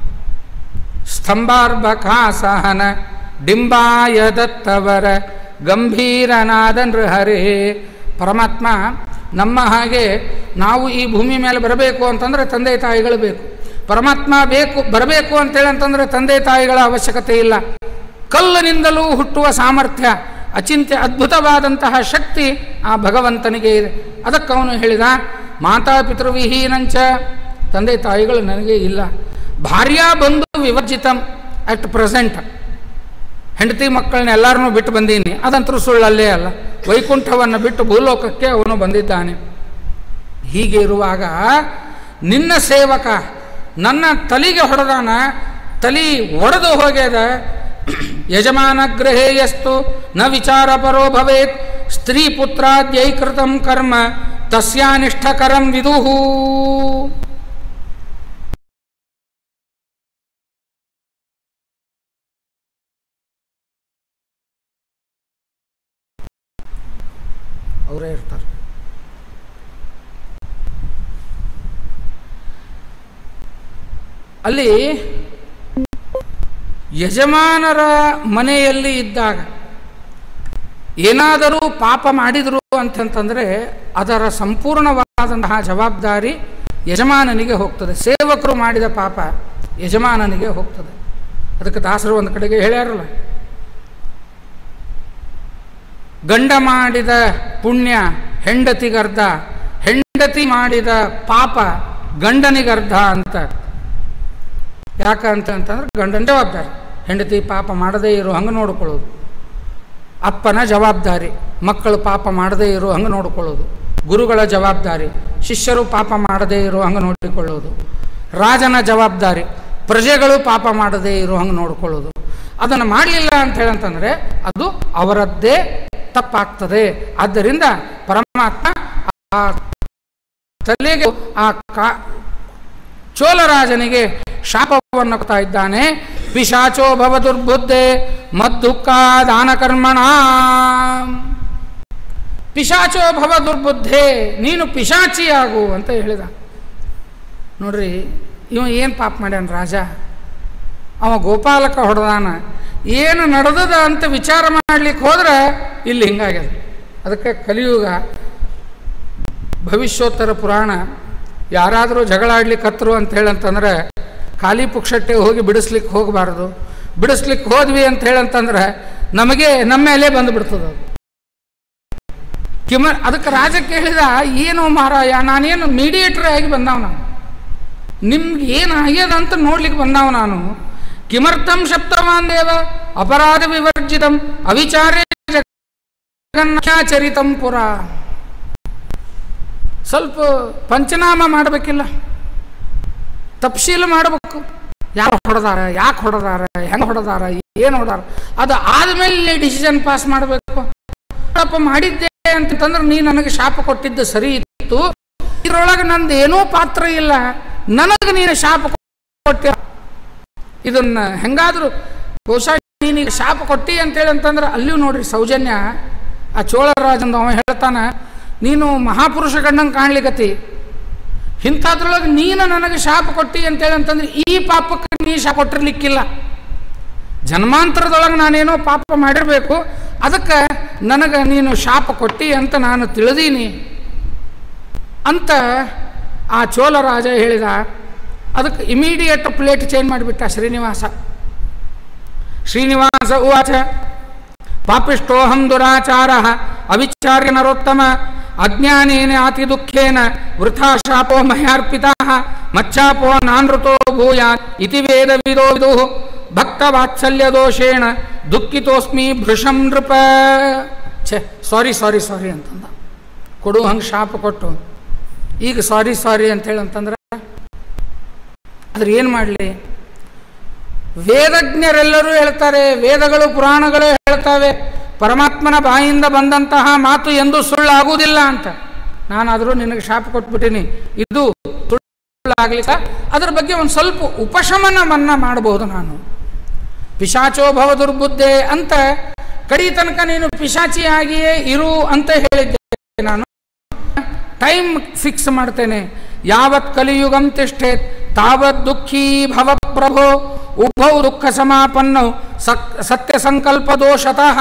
ಸ್ತಂಭಾರ್ಭಕಾಸಹನ ಡಿಂಬಾಯ ದತ್ತವರ ಗಂಭೀರನಾದ ನೃಹರೇ ಪರಮಾತ್ಮ ನಮ್ಮ ಹಾಗೆ ನಾವು ಈ ಭೂಮಿ ಮೇಲೆ ಬರಬೇಕು ಅಂತಂದರೆ ತಂದೆ ತಾಯಿಗಳು ಬೇಕು ಪರಮಾತ್ಮ ಬೇಕು ಬರಬೇಕು ಅಂತೇಳಿ ಅಂತಂದರೆ ತಂದೆ ತಾಯಿಗಳ ಅವಶ್ಯಕತೆ ಇಲ್ಲ ಕಲ್ಲಿನಿಂದಲೂ ಹುಟ್ಟುವ ಸಾಮರ್ಥ್ಯ ಅಚಿಂತ್ಯ ಅದ್ಭುತವಾದಂತಹ ಶಕ್ತಿ ಆ ಭಗವಂತನಿಗೆ ಇದೆ ಅದಕ್ಕೆ ಅವನು ಹೇಳಿದ ಮಾತಾ ಪಿತೃವಿಹೀನಂಚ ತಂದೆ ತಾಯಿಗಳು ನನಗೆ ಇಲ್ಲ ಭಾರ್ಯ ಬಂದು ವಿವರ್ಜಿತಂ ಅಟ್ ಪ್ರೆಸೆಂಟ್ ಹೆಂಡತಿ ಮಕ್ಕಳನ್ನ ಎಲ್ಲರನ್ನೂ ಬಿಟ್ಟು ಬಂದೀನಿ ಅದಂತರೂ ಸುಳ್ಳಲ್ಲೇ ಅಲ್ಲ ವೈಕುಂಠವನ್ನು ಬಿಟ್ಟು ಭೂಲೋಕಕ್ಕೆ ಅವನು ಬಂದಿದ್ದಾನೆ ಹೀಗೆ ಇರುವಾಗ ನಿನ್ನ ಸೇವಕ ನನ್ನ ತಲೆಗೆ ಹೊಡೆದಾನ ತಲೆ ಒಡೆದು ಹೋಗ್ಯದ ಯಜಮಾನ ಗೃಹೇಯಸ್ತು ನ ವಿಚಾರ ಪರೋ ಭವೇತ್ ಸ್ತ್ರೀ ಪುತ್ರಾದ್ಯೈಕೃತಂ ಕರ್ಮ ತಸ್ಯಾನಿಷ್ಠಕರಂ ವಿದುಹು ಅವರೇ ಇರ್ತಾರೆ ಅಲ್ಲಿ ಯಜಮಾನರ ಮನೆಯಲ್ಲಿ ಇದ್ದಾಗ ಏನಾದರೂ ಪಾಪ ಮಾಡಿದರು ಅಂತಂತಂದರೆ ಅದರ ಸಂಪೂರ್ಣವಾದಂತಹ ಜವಾಬ್ದಾರಿ ಯಜಮಾನನಿಗೆ ಹೋಗ್ತದೆ ಸೇವಕರು ಮಾಡಿದ ಪಾಪ ಯಜಮಾನನಿಗೆ ಹೋಗ್ತದೆ ಅದಕ್ಕೆ ದಾಸರು ಒಂದು ಕಡೆಗೆ ಹೇಳ್ಯಾರಲ್ಲ ಗಂಡ ಮಾಡಿದ ಪುಣ್ಯ ಹೆಂಡತಿಗರ್ಧ ಹೆಂಡತಿ ಮಾಡಿದ ಪಾಪ ಗಂಡನಿಗರ್ಧ ಅಂತ ಯಾಕಂತ ಅಂತಂದ್ರೆ ಗಂಡನ ಜವಾಬ್ದಾರಿ ಹೆಂಡತಿ ಪಾಪ ಮಾಡದೇ ಇರೋ ಹಂಗೆ ನೋಡ್ಕೊಳ್ಳೋದು ಅಪ್ಪನ ಜವಾಬ್ದಾರಿ ಮಕ್ಕಳು ಪಾಪ ಮಾಡದೇ ಇರೋ ಹಂಗೆ ನೋಡ್ಕೊಳ್ಳೋದು ಗುರುಗಳ ಜವಾಬ್ದಾರಿ ಶಿಷ್ಯರು ಪಾಪ ಮಾಡದೇ ಇರೋ ಹಂಗೆ ನೋಡಿಕೊಳ್ಳೋದು ರಾಜನ ಜವಾಬ್ದಾರಿ ಪ್ರಜೆಗಳು ಪಾಪ ಮಾಡದೇ ಇರೋ ಹಂಗೆ ನೋಡಿಕೊಳ್ಳೋದು ಅದನ್ನು ಮಾಡಲಿಲ್ಲ ಅಂತ ಹೇಳಂತಂದರೆ ಅದು ಅವರದ್ದೇ ತಪ್ಪಾಗ್ತದೆ ಆದ್ದರಿಂದ ಪರಮಾತ್ಮ ಆ ತಲೆಗೆ ಆ ಕಾ ಚೋಳರಾಜನಿಗೆ ಶಾಪವನ್ನು ಕೊಡ್ತಾ ಇದ್ದಾನೆ ಪಿಶಾಚೋ ಭವ ದುರ್ಬುದ್ಧೆ ಮದ್ದುಃಖ ದಾನ ಕರ್ಮಣ ಪಿಶಾಚೋ ಭವ ದುರ್ಬುದ್ಧೆ ನೀನು ಪಿಶಾಚಿಯಾಗು ಅಂತ ಹೇಳಿದ ನೋಡ್ರಿ ಇವ ಏನು ಪಾಪ ಮಾಡ್ಯಾನ ರಾಜ ಅವ ಗೋಪಾಲಕ ಹೊಡೆದಾನ ಏನು ನಡೆದದ ಅಂತ ವಿಚಾರ ಮಾಡ್ಲಿಕ್ಕೆ ಹೋದ್ರೆ ಇಲ್ಲಿ ಹಿಂಗಾಗ್ಯದ ಅದಕ್ಕೆ ಕಲಿಯುಗ ಭವಿಷ್ಯೋತ್ತರ ಪುರಾಣ ಯಾರಾದರೂ ಜಗಳ ಆಡ್ಲಿಕ್ಕೆ ಹತ್ರು ಅಂತ ಹೇಳಂತಂದ್ರೆ ಖಾಲಿ ಪುಕ್ಷಟ್ಟೆ ಹೋಗಿ ಬಿಡಿಸ್ಲಿಕ್ಕೆ ಹೋಗಬಾರ್ದು ಬಿಡಿಸ್ಲಿಕ್ಕೆ ಹೋದ್ವಿ ಅಂತ ಹೇಳಂತಂದ್ರೆ ನಮಗೆ ನಮ್ಮ ಮೇಲೆ ಬಂದು ಬಿಡ್ತದ ಅದು. ಕಿಮ ಅದಕ್ಕೆ ರಾಜಕ್ಕೆ ಹೇಳಿದ ಏನು ಮಾರಾಯ ನಾನೇನು ಮೀಡಿಯೇಟರ್ ಆಗಿ ಬಂದವ ನಾನು ನಿಮ್ಗೆ ಏನು ಆಗ್ಯದ ಅಂತ ನೋಡ್ಲಿಕ್ಕೆ ಬಂದವ ನಾನು ಕಿಮರ್ಥಂ ಶಬ್ದವಾನ್ ದೇವ ಅಪರಾಧ ವಿವರ್ಜಿತಂ ಅವಿಚಾರೇ ಜಗನ್ನಾಚರಿತಂ ಪುರ ಸ್ವಲ್ಪ ಪಂಚನಾಮ ಮಾಡಬೇಕಿಲ್ಲ ತಪ್ಶೀಲ್ ಮಾಡಬೇಕು ಯಾರು ಹೊಡೆದಾರ ಯಾಕೆ ಹೊಡೆದಾರ ಹೆಂಗೆ ಹೊಡೆದಾರ ಏನು ಹೊಡೆದಾರ ಅದು ಆದಮೇಲೆ ಡಿಸಿಷನ್ ಪಾಸ್ ಮಾಡಬೇಕು ತಪ್ಪು ಮಾಡಿದ್ದೆ ಅಂತಂದ್ರೆ ನೀ ನನಗೆ ಶಾಪ ಕೊಟ್ಟಿದ್ದು ಸರಿ ಇತ್ತು ಇದರೊಳಗೆ ನಂದು ಏನೂ ಪಾತ್ರ ಇಲ್ಲ ನನಗೆ ನೀನು ಶಾಪ ಕೊಟ್ಟಿ ಇದನ್ನ ಹೆಂಗಾದರೂ ಬಹುಶಃ ನೀನೀಗ ಶಾಪ ಕೊಟ್ಟಿ ಅಂತೇಳಿ ಅಂತಂದ್ರೆ ಅಲ್ಲಿಯೂ ನೋಡ್ರಿ ಸೌಜನ್ಯ ಆ ಚೋಳರಾಜಂದು ಅವ ಹೇಳ್ತಾನೆ ನೀನು ಮಹಾಪುರುಷ ಗಂಡಂಗೆ ಕಾಣ್ಲಿಕತ್ತಿ ಇಂಥದ್ರೊಳಗೆ ನೀನು ನನಗೆ ಶಾಪ ಕೊಟ್ಟಿ ಅಂತೇಳಿ ಅಂತಂದ್ರೆ ಈ ಪಾಪಕ್ಕೆ ನೀ ಶಾಪ ಕೊಟ್ಟಿರ್ಲಿಕ್ಕಿಲ್ಲ ಜನ್ಮಾಂತರದೊಳಗೆ ನಾನೇನೋ ಪಾಪ ಮಾಡಿರಬೇಕು ಅದಕ್ಕೆ ನನಗೆ ನೀನು ಶಾಪ ಕೊಟ್ಟಿ ಅಂತ ನಾನು ತಿಳಿದೀನಿ ಅಂತ ಆ ಚೋಳರಾಜ ಹೇಳಿದ ಅದಕ್ಕೆ ಇಮಿಡಿಯೇಟ್ ಪ್ಲೇಟ್ ಚೇಂಜ್ ಮಾಡಿಬಿಟ್ಟ ಶ್ರೀನಿವಾಸ ಶ್ರೀನಿವಾಸ ಉವಾಚ ಪಾಪಿಷ್ಟೋಹಂ ದುರಾಚಾರ ಅವಿಚಾರ್ಯ ನರೋತ್ತಮ ಅಜ್ಞಾನೇನ ಅತಿ ದುಃಖೇನ ವೃಥಾ ಶಾಪೋ ಮಹ್ಯಾರ್ಪಿತ ಮಚ್ಚಾಪೋ ನಾನೃತೋ ಭೂಯಾತ್ ಇತಿ ವೇದ ವಿದೋ ವಿದು ಭಕ್ತ ವಾತ್ಸಲ್ಯ ದೋಷೇಣ ದುಃಖಿತೋಸ್ಮಿ ಭೃಶಂ ನೃಪ ಛೆ ಸಾರಿ ಸಾರಿ ಸಾರಿ ಅಂತಂದ ಕೊಡು ಹಂಗೆ ಶಾಪ ಕೊಟ್ಟು ಈಗ ಸಾರಿ ಸಾರಿ ಅಂತೇಳಿ ಅಂತಂದ್ರೆ ಆದ್ರೆ ಏನು ಮಾಡಲಿ ವೇದಜ್ಞರೆಲ್ಲರೂ ಹೇಳ್ತಾರೆ ವೇದಗಳು ಪುರಾಣಗಳು ಹೇಳ್ತವೆ ಪರಮಾತ್ಮನ ಬಾಯಿಂದ ಬಂದಂತಹ ಮಾತು ಎಂದು ಸುಳ್ಳಾಗುವುದಿಲ್ಲ ಅಂತ ನಾನಾದರೂ ನಿನಗೆ ಶಾಪ ಕೊಟ್ಬಿಟ್ಟಿನಿ ಇದು ಸುಳ್ಳಾಗ್ಲಿಲ್ಲ ಅದ್ರ ಬಗ್ಗೆ ಒಂದು ಸ್ವಲ್ಪ ಉಪಶಮನವನ್ನ ಮಾಡಬಹುದು ನಾನು ಪಿಶಾಚೋ ಭವ ದುರ್ಬುದ್ಧೆ ಅಂತ ಕಡಿ ತನಕ ನೀನು ಪಿಶಾಚಿಯಾಗಿಯೇ ಇರು ಅಂತ ಹೇಳಿದ್ದೆ ನಾನು ಟೈಮ್ ಫಿಕ್ಸ್ ಮಾಡ್ತೇನೆ ಯಾವತ್ ಕಲಿಯುಗಂ ತಿಷ್ಠೇತ್ ತಾವತ್ ದುಃಖೀ ಭವ ಪ್ರಭೋ ಉಭೌ ದುಃಖ ಸಮಾಪನ್ನೌ ಸಕ್ ಸತ್ಯ ಸಂಕಲ್ಪ ದೋಷತಃ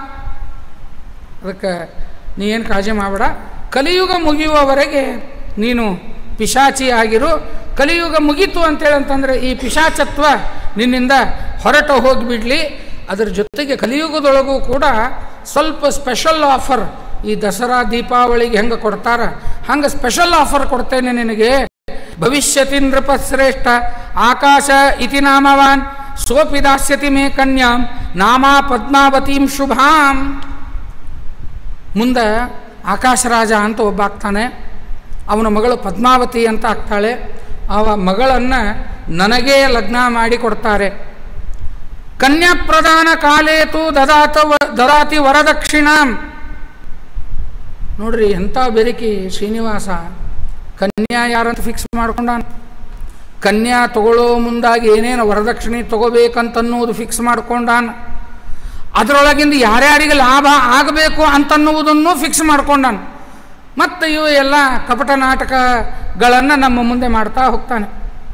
ಅದಕ್ಕೆ ನೀ ಏನು ಕಾಳಜಿ ಮಾಡಬೇಡ ಕಲಿಯುಗ ಮುಗಿಯುವವರೆಗೆ ನೀನು ಪಿಶಾಚಿ ಆಗಿರು ಕಲಿಯುಗ ಮುಗೀತು ಅಂತೇಳಿ ಅಂತಂದರೆ ಈ ಪಿಶಾಚತ್ವ ನಿನ್ನಿಂದ ಹೊರಟು ಹೋಗಿಬಿಡ್ಲಿ ಅದರ ಜೊತೆಗೆ ಕಲಿಯುಗದೊಳಗೂ ಕೂಡ ಸ್ವಲ್ಪ ಸ್ಪೆಷಲ್ ಆಫರ್ ಈ ದಸರಾ ದೀಪಾವಳಿಗೆ ಹೆಂಗೆ ಕೊಡ್ತಾರ ಹಂಗೆ ಸ್ಪೆಷಲ್ ಆಫರ್ ಕೊಡ್ತೇನೆ ನಿನಗೆ ಭವಿಷ್ಯತಿ ನೃಪಶ್ರೇಷ್ಠ ಆಕಾಶ ಇತಿ ನಾಮವಾನ್ ಸೋಪಿ ದಾಸ್ಯತಿ ಮೇ ಕನ್ಯಾಂ ನಾಮ ಪದ್ಮಾವತೀಂ ಶುಭಾಂ ಮುಂದೆ ಆಕಾಶರಾಜ ಅಂತ ಒಬ್ಬ ಆಗ್ತಾನೆ ಅವನ ಮಗಳು ಪದ್ಮಾವತಿ ಅಂತ ಆಗ್ತಾಳೆ ಅವ ಮಗಳನ್ನು ನನಗೇ ಲಗ್ನ ಮಾಡಿ ಕೊಡ್ತಾರೆ ಕನ್ಯಾ ಪ್ರದಾನ ಕಾಲೇತು ದದಾತ ವ- ದದಾತಿ ವರದಕ್ಷಿಣಾಂ ನೋಡ್ರಿ ಎಂಥ ಬೆರಕಿ ಶ್ರೀನಿವಾಸ ಕನ್ಯಾ ಯಾರಂತ ಫಿಕ್ಸ್ ಮಾಡ್ಕೊಂಡಾನ ಕನ್ಯಾ ತಗೊಳ್ಳೋ ಮುಂದಾಗಿ ಏನೇನು ವರದಕ್ಷಿಣೆ ತಗೋಬೇಕಂತನ್ನುವುದು ಫಿಕ್ಸ್ ಮಾಡ್ಕೊಂಡಾನ ಅದರೊಳಗಿಂದ ಯಾರ್ಯಾರಿಗೆ ಲಾಭ ಆಗಬೇಕು ಅಂತನ್ನುವುದನ್ನು ಫಿಕ್ಸ್ ಮಾಡ್ಕೊಂಡಾನ ಮತ್ತು ಇವು ಎಲ್ಲ ಕಪಟ ನಾಟಕಗಳನ್ನು ನಮ್ಮ ಮುಂದೆ ಮಾಡ್ತಾ ಹೋಗ್ತಾನೆ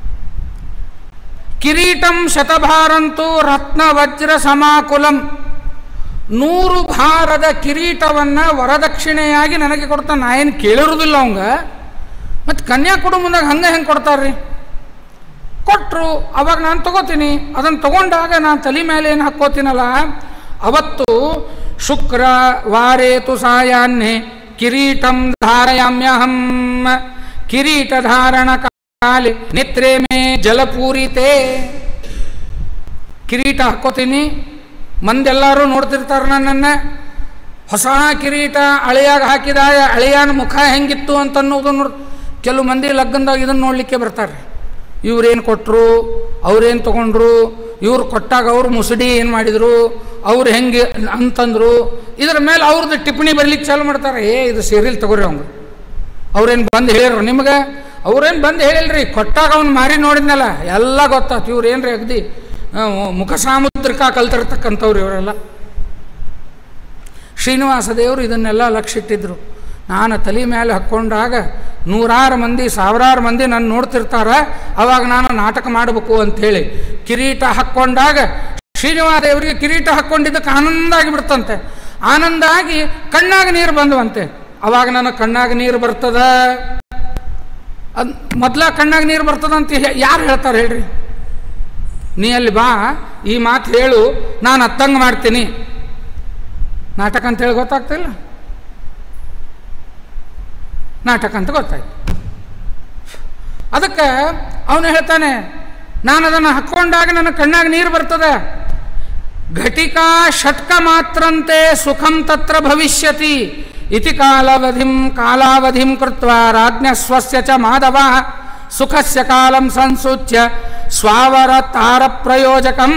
ಕಿರೀಟಂ ಶತಭಾರಂತು ರತ್ನ ವಜ್ರ ಸಮಾಕುಲಂ ನೂರು ಭಾರದ ಕಿರೀಟವನ್ನು ವರದಕ್ಷಿಣೆಯಾಗಿ ನನಗೆ ಕೊಡ್ತಾನೆ ನಾ ಏನು ಕೇಳಿರೋದಿಲ್ಲ ಅವಂಗ ಮತ್ತು ಕನ್ಯಾ ಕುಟುಂಬದಾಗ ಹಂಗೆ ಹೆಂಗೆ ಕೊಡ್ತಾರ್ರಿ ಕೊಟ್ಟರು ಅವಾಗ ನಾನು ತಗೋತೀನಿ ಅದನ್ನು ತಗೊಂಡಾಗ ನಾನು ತಲೆ ಮೇಲೆ ಏನು ಹಾಕ್ಕೋತೀನಲ್ಲ ಅವತ್ತು ಶುಕ್ರ ವಾರೇತು ಸಾಯಾನ್ನೇ ಕಿರೀಟಂ ಧಾರಯಾಮ್ಯಹಂ ಕಿರೀಟ ಧಾರಣ ಕಾಲೆ ನಿತ್ರೆ ಮೇ ಜಲಪೂರಿತೆ ಕಿರೀಟ ಹಾಕ್ಕೋತೀನಿ ಮಂದೆಲ್ಲರೂ ನೋಡ್ತಿರ್ತಾರೆ ನನ್ನನ್ನು ಹೊಸ ಕಿರೀಟ ಅಳಿಯಾಗ ಹಾಕಿದಾಗ ಅಳಿಯಾನ ಮುಖ ಹೆಂಗಿತ್ತು ಅಂತ ಅನ್ನೋದು ನೋಡ್ ಕೆಲವು ಮಂದಿ ಲಗ್ನದಾಗ ಇದನ್ನು ನೋಡಲಿಕ್ಕೆ ಬರ್ತಾರೆ ಇವ್ರೇನು ಕೊಟ್ಟರು ಅವ್ರೇನು ತೊಗೊಂಡ್ರು ಇವ್ರು ಕೊಟ್ಟಾಗ ಅವ್ರು ಮುಸುಡಿ ಏನು ಮಾಡಿದರು ಅವ್ರು ಹೆಂಗೆ ಅಂತಂದರು ಇದರ ಮೇಲೆ ಅವ್ರದ್ದು ಟಿಪ್ಪಣಿ ಬರ್ಲಿಕ್ಕೆ ಚಾಲು ಮಾಡ್ತಾರೆ ಏ ಇದು ಸೀರಿಯಲ್ ತಗೋರಿ ಅವ್ನು ಅವ್ರೇನು ಬಂದು ಹೇಳಿರು ನಿಮ್ಗೆ ಅವ್ರೇನು ಬಂದು ಹೇಳಿಲ್ರಿ ಕೊಟ್ಟಾಗ ಅವ್ನು ಮಾರಿ ನೋಡಿದ್ನಲ್ಲ ಎಲ್ಲ ಗೊತ್ತಾಯ್ತು ಇವ್ರು ಏನ್ರಿ ಅಗದಿ ಆ, ಮುಖ ಸಾಮುದ್ರಿಕ ಕಲ್ತಿರ್ತಕ್ಕಂಥವ್ರು ಇವರೆಲ್ಲ ಶ್ರೀನಿವಾಸ ದೇವರು ಇದನ್ನೆಲ್ಲ ಲಕ್ಷಿಟ್ಟಿದ್ರು ನಾನು ತಲೆ ಮೇಲೆ ಹಾಕ್ಕೊಂಡಾಗ ನೂರಾರು ಮಂದಿ ಸಾವಿರಾರು ಮಂದಿ ನನ್ನ ನೋಡ್ತಿರ್ತಾರ ಅವಾಗ ನಾನು ನಾಟಕ ಮಾಡಬೇಕು ಅಂಥೇಳಿ ಕಿರೀಟ ಹಾಕ್ಕೊಂಡಾಗ ಶ್ರೀನಿವಾಸ ದೇವರಿಗೆ ಕಿರೀಟ ಹಾಕ್ಕೊಂಡಿದ್ದಕ್ಕೆ ಆನಂದ ಆಗಿಬಿಡ್ತಂತೆ ಆನಂದ ಆಗಿ ಕಣ್ಣಾಗ ನೀರು ಬಂದವಂತೆ ಅವಾಗ ನನ್ನ ಕಣ್ಣಾಗ ನೀರು ಬರ್ತದ ಅದು ಮೊದಲ ಕಣ್ಣಾಗ ನೀರು ಬರ್ತದಂತ ಯಾರು ಹೇಳ್ತಾರೆ ಹೇಳ್ರಿ ನೀ ಅಲ್ಲಿ ಬಾ ಈ ಮಾತು ಹೇಳು ನಾನು ಅತ್ತಂಗೆ ಮಾಡ್ತೀನಿ ನಾಟಕ ಅಂತ ಹೇಳಿ ಗೊತ್ತಾಗ್ತಿಲ್ಲ ನಾಟಕ ಅಂತ ಗೊತ್ತಾಯ್ತು ಅದಕ್ಕೆ ಅವನು ಹೇಳ್ತಾನೆ ನಾನು ಅದನ್ನು ಹಾಕ್ಕೊಂಡಾಗ ನನ್ನ ಕಣ್ಣಾಗ ನೀರು ಬರ್ತದೆ ಘಟಿಕಾ ಷಟ್ಕ ಮಾತ್ರಂತೆ ಸುಖಂ ತತ್ರ ಭವಿಷ್ಯತಿ ಇತಿ ಕಾಲಾವಧಿಂ ಕಾಲಾವಧಿಂ ಕೃತ್ವ ರಾಜ್ಞ ಸ್ವಸ್ಯ ಚ ಮಾಧವ ಸುಖಸ್ಯ ಕಾಲಂ ಸಂಸೂಚ್ಯ ಸ್ವಾವರ ತಾರ ಪ್ರಯೋಜಕಂ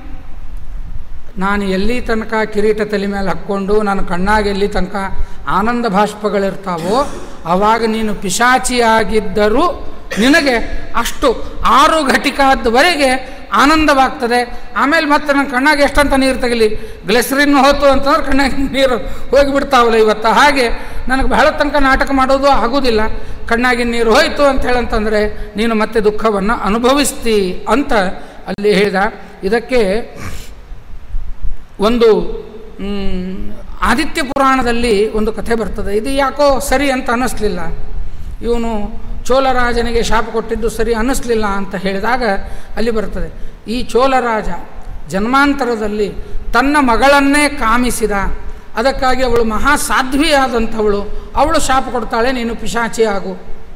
ನಾನು ಎಲ್ಲಿ ತನಕ ಕಿರೀಟ ತಲೆ ಮೇಲೆ ಹಾಕ್ಕೊಂಡು ನನ್ನ ಕಣ್ಣಾಗ ಎಲ್ಲಿ ತನಕ ಆನಂದ ಭಾಷ್ಪಗಳಿರ್ತಾವೋ ಆವಾಗ ನೀನು ಪಿಶಾಚಿಯಾಗಿದ್ದರೂ ನಿನಗೆ ಅಷ್ಟು ಆರು ಘಟಿಕಾದವರೆಗೆ ಆನಂದವಾಗ್ತದೆ ಆಮೇಲೆ ಮತ್ತೆ ನನ್ನ ಕಣ್ಣಾಗ ಎಷ್ಟಂತ ನೀರು ತೆಗಲಿ ಗ್ಲೆಸರಿನ್ ಹೋತು ಅಂತಂದ್ರೆ ಕಣ್ಣಾಗ ನೀರು ಹೋಗಿಬಿಡ್ತಾವಲ್ಲ ಇವತ್ತು ಹಾಗೆ ನನಗೆ ಬಹಳ ತನಕ ನಾಟಕ ಮಾಡೋದು ಆಗೋದಿಲ್ಲ ಕಣ್ಣಾಗಿನ ನೀರು ಹೋಯ್ತು ಅಂತ ಹೇಳಂತಂದರೆ ನೀನು ಮತ್ತೆ ದುಃಖವನ್ನು ಅನುಭವಿಸ್ತಿ ಅಂತ ಅಲ್ಲಿ ಹೇಳಿದ ಇದಕ್ಕೆ ಒಂದು ಮ್, ಆದಿತ್ಯ ಪುರಾಣದಲ್ಲಿ ಒಂದು ಕಥೆ ಬರ್ತದೆ ಇದು ಯಾಕೋ ಸರಿ ಅಂತ ಅನ್ನಿಸ್ಲಿಲ್ಲ ಇವನು ಚೋಳರಾಜನಿಗೆ ಶಾಪ ಕೊಟ್ಟಿದ್ದು ಸರಿ ಅನ್ನಿಸ್ಲಿಲ್ಲ ಅಂತ ಹೇಳಿದಾಗ ಅಲ್ಲಿ ಬರ್ತದೆ ಈ ಚೋಳರಾಜ ಜನ್ಮಾಂತರದಲ್ಲಿ ತನ್ನ ಮಗಳನ್ನೇ ಕಾಮಿಸಿದ ಅದಕ್ಕಾಗಿ ಅವಳು ಮಹಾ ಸಾಧ್ವಿಯಾದಂಥವಳು ಅವಳು ಶಾಪ ಕೊಡ್ತಾಳೆ ನೀನು ಪಿಶಾಚಿ ಆಗು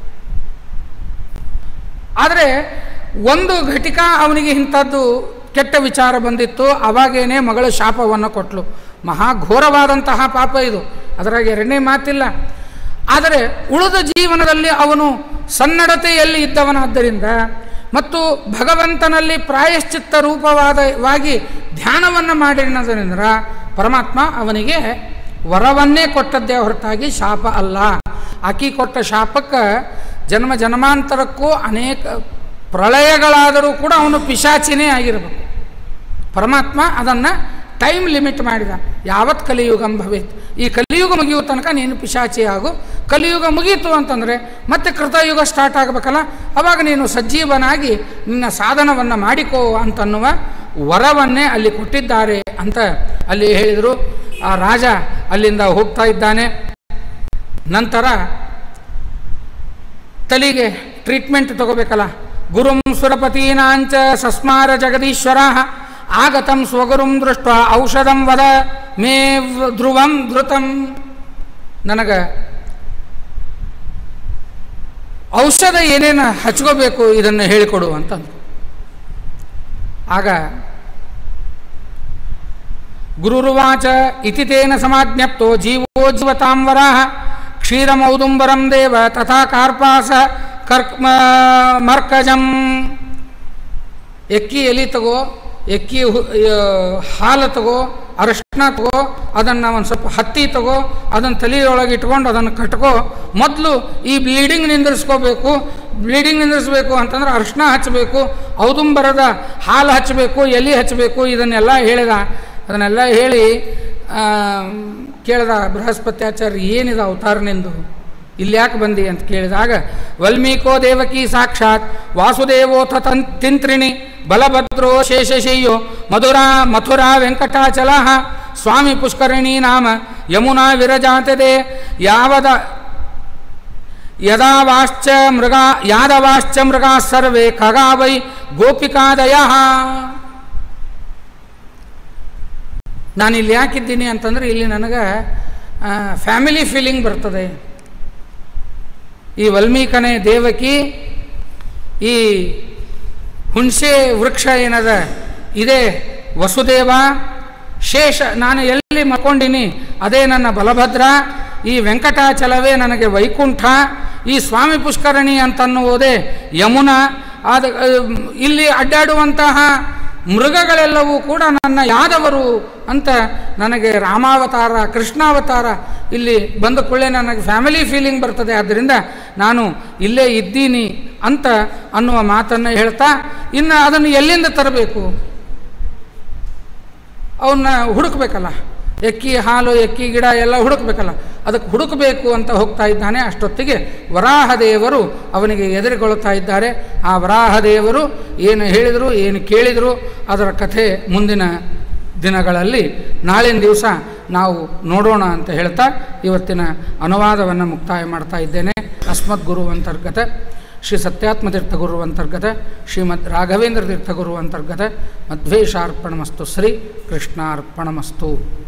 ಆದರೆ ಒಂದು ಘಟಿಕ ಅವನಿಗೆ ಇಂಥದ್ದು ಕೆಟ್ಟ ವಿಚಾರ ಬಂದಿತ್ತು ಅವಾಗೇನೆ ಮಗಳ ಶಾಪವನ್ನು ಕೊಟ್ಟಳು ಮಹಾ ಘೋರವಾದಂತಹ ಪಾಪ ಇದು ಅದರಾಗ ಎರಡನೇ ಮಾತಿಲ್ಲ ಆದರೆ ಉಳಿದ ಜೀವನದಲ್ಲಿ ಅವನು ಸನ್ನಡತೆಯಲ್ಲಿ ಇದ್ದವನಾದ್ದರಿಂದ ಮತ್ತು ಭಗವಂತನಲ್ಲಿ ಪ್ರಾಯಶ್ಚಿತ್ತ ರೂಪವಾದವಾಗಿ ಧ್ಯಾನವನ್ನು ಮಾಡಿರೋದ್ರಿಂದ ಪರಮಾತ್ಮ ಅವನಿಗೆ ವರವನ್ನೇ ಕೊಟ್ಟದ್ದೇ ಹೊರತಾಗಿ ಶಾಪ ಅಲ್ಲ ಆಕಿ ಕೊಟ್ಟ ಶಾಪಕ್ಕೆ ಜನ್ಮ ಜನ್ಮಾಂತರಕ್ಕೂ ಅನೇಕ ಪ್ರಳಯಗಳಾದರೂ ಕೂಡ ಅವನು ಪಿಶಾಚಿನೇ ಆಗಿರಬೇಕು ಪರಮಾತ್ಮ ಅದನ್ನು ಟೈಮ್ ಲಿಮಿಟ್ ಮಾಡಿದ ಯಾವತ್ ಕಲಿಯುಗಂ ಭವೇತ್ ಈ ಕಲಿಯುಗ ಮುಗಿಯುವ ತನಕ ನೀನು ಪಿಶಾಚಿ ಆಗು ಕಲಿಯುಗ ಮುಗೀತು ಅಂತಂದರೆ ಮತ್ತೆ ಕೃತಯುಗ ಸ್ಟಾರ್ಟ್ ಆಗಬೇಕಲ್ಲ ಅವಾಗ ನೀನು ಸಜ್ಜೀವನಾಗಿ ನಿನ್ನ ಸಾಧನವನ್ನು ಮಾಡಿಕೋ ಅಂತನ್ನುವ ವರವನ್ನೇ ಅಲ್ಲಿ ಕೊಟ್ಟಿದ್ದಾರೆ ಅಂತ ಅಲ್ಲಿ ಹೇಳಿದರು ಆ ರಾಜ ಅಲ್ಲಿಂದ ಹೋಗ್ತಾ ಇದ್ದಾನೆ ನಂತರ ತಲೆಗೆ ಟ್ರೀಟ್ಮೆಂಟ್ ತಗೋಬೇಕಲ್ಲ ಗುರುಂ ಸುರಪತೀನಾಂಚ ಸಸ್ಮಾರ ಜಗದೀಶ್ವರ ಆಗತಂ ಸ್ವಗುರುಂ ದೃಷ್ಟ ಔಷಧಂ ವದ ಮೇ ವ್- ಧ್ರುವಂ ಧೃತಂ ನನಗೆ ಔಷಧ ಏನೇನು ಹಚ್ಕೋಬೇಕು ಇದನ್ನು ಹೇಳಿಕೊಡು ಅಂತಂದು ಆಗ ಗುರುರುವಾಚ ಇತಿ ತೇನ ಸಮಾಜ್ಞಪ್ತೋ ಜೀವೋ ಜೀವತಾಂ ವರಾಹ ಕ್ಷೀರಮೌದುಂಬರಂ ದೇವ ತಥಾ ಕಾರ್ಪಾಸ ಕರ್ಕ್ ಮ- ಮರ್ಕಜಂ ಎಕ್ಕಿ ಎಲಿ ತಗೋ ಎಕ್ಕಿ ಹು- ಆ, ಹಾಲು ತಗೋ ಅರಶಿನ ತಗೋ ಅದನ್ನು ಒಂದು ಸ್ವಲ್ಪ ಹತ್ತಿ ತಗೋ ಅದನ್ನು ತಲೆಯೊಳಗೆ ಇಟ್ಕೊಂಡು ಅದನ್ನು ಕಟ್ಕೋ ಮೊದಲು ಈ ಬ್ಲೀಡಿಂಗ್ ನಿಂದಿರಿಸ್ಕೋಬೇಕು ಬ್ಲೀಡಿಂಗ್ ನಿಂದಿರಿಸ್ಬೇಕು ಅಂತಂದ್ರೆ ಅರಶಿನ ಹಚ್ಚಬೇಕು ಔದುಂಬರದ ಹಾಲು ಹಚ್ಚಬೇಕು ಎಲೆ ಹಚ್ಚಬೇಕು ಇದನ್ನೆಲ್ಲ ಹೇಳಿದ ಅದನ್ನೆಲ್ಲ ಹೇಳಿ ಆ, ಕೇಳಿದ ಬೃಹಸ್ಪತ್ಯಾಚಾರ್ಯ ಏನಿದೆ ಅವತಾರನೆಂದು ಇಲ್ಲಿ ಯಾಕೆ ಬಂದಿ ಅಂತ ಕೇಳಿದಾಗ ವಲ್ಮೀಕೋ ದೇವಕಿ ಸಾಕ್ಷಾತ್ ವಾಸುದೇವೋಥ ತನ್ ತಿಂತ್ರಿಣಿ ಬಲಭದ್ರೋ ಶೇಷಶಯ್ಯೋ ಮಧುರಾ ಮಥುರಾ ವೆಂಕಟಾಚಲ ಸ್ವಾಮಿ ಪುಷ್ಕರಿಣಿ ನಾಮ ಯಮುನಾ ವಿರಜಾತದೆ ಯಾವದ ಯದಾವಾಶ್ಚ ಮೃಗ ಯಾದವಾಶ್ಚ ಮೃಗಾ ಸರ್ವೇ ಖಗಾ ವೈ ಗೋಪಿಕಾದಯ ನಾನು ಇಲ್ಲಿ ಯಾಕಿದ್ದೀನಿ ಅಂತಂದರೆ ಇಲ್ಲಿ ನನಗೆ ಫ್ಯಾಮಿಲಿ ಫೀಲಿಂಗ್ ಬರ್ತದೆ ಈ ವಾಲ್ಮೀಕನೇ ದೇವಕಿ ಈ ಹುಣಸೆ ವೃಕ್ಷ ಏನದ ಇದೇ ವಸುದೇವ ಶೇಷ ನಾನು ಎಲ್ಲಿ ಎಲ್ಲಿ ಮಲ್ಕೊಂಡಿನಿ ಅದೇ ನನ್ನ ಬಲಭದ್ರ ಈ ವೆಂಕಟಾಚಲವೇ ನನಗೆ ವೈಕುಂಠ ಈ ಸ್ವಾಮಿ ಪುಷ್ಕರಣಿ ಅಂತನ್ನುವುದೇ ಯಮುನಾ ಆದ ಇಲ್ಲಿ ಅಡ್ಡಾಡುವಂತಹ ಮೃಗಗಳೆಲ್ಲವೂ ಕೂಡ ನನ್ನ ಯಾದವರು ಅಂತ ನನಗೆ ರಾಮಾವತಾರ ಕೃಷ್ಣಾವತಾರ ಇಲ್ಲಿ ಬಂದ ಕೂಡಲೇ ನನಗೆ ಫ್ಯಾಮಿಲಿ ಫೀಲಿಂಗ್ ಬರ್ತದೆ ಆದ್ದರಿಂದ ನಾನು ಇಲ್ಲೇ ಇದ್ದೀನಿ ಅಂತ ಅನ್ನುವ ಮಾತನ್ನು ಹೇಳ್ತಾ ಇನ್ನು ಅದನ್ನು ಎಲ್ಲಿಂದ ತರಬೇಕು ಅವನ್ನ ಹುಡುಕ್ಬೇಕಲ್ಲ ಎಕ್ಕಿ ಹಾಲು ಎಕ್ಕಿ ಗಿಡ ಎಲ್ಲ ಹುಡುಕ್ಬೇಕಲ್ಲ ಅದಕ್ಕೆ ಹುಡುಕಬೇಕು ಅಂತ ಹೋಗ್ತಾ ಇದ್ದಾನೆ ಅಷ್ಟೊತ್ತಿಗೆ ವರಾಹದೇವರು ಅವನಿಗೆ ಎದುರುಗೊಳ್ತಾ ಇದ್ದಾರೆ ಆ ವರಾಹದೇವರು ಏನು ಹೇಳಿದರು ಏನು ಕೇಳಿದರು ಅದರ ಕಥೆ ಮುಂದಿನ ದಿನಗಳಲ್ಲಿ ನಾಳಿನ ದಿವಸ ನಾವು ನೋಡೋಣ ಅಂತ ಹೇಳ್ತಾ ಇವತ್ತಿನ ಅನುವಾದವನ್ನು ಮುಕ್ತಾಯ ಮಾಡ್ತಾ ಇದ್ದೇನೆ ಅಸ್ಮದ್ ಗುರು ಅಂತರ್ಗತ ಶ್ರೀ ಸತ್ಯಾತ್ಮತೀರ್ಥ ಗುರು ಅಂತರ್ಗತ ಶ್ರೀಮದ್ ರಾಘವೇಂದ್ರ ತೀರ್ಥ ಗುರು ಅಂತರ್ಗತ ಮಧ್ವೇಶಾರ್ಪಣಮಸ್ತು ಶ್ರೀ ಕೃಷ್ಣಾರ್ಪಣಮಸ್ತು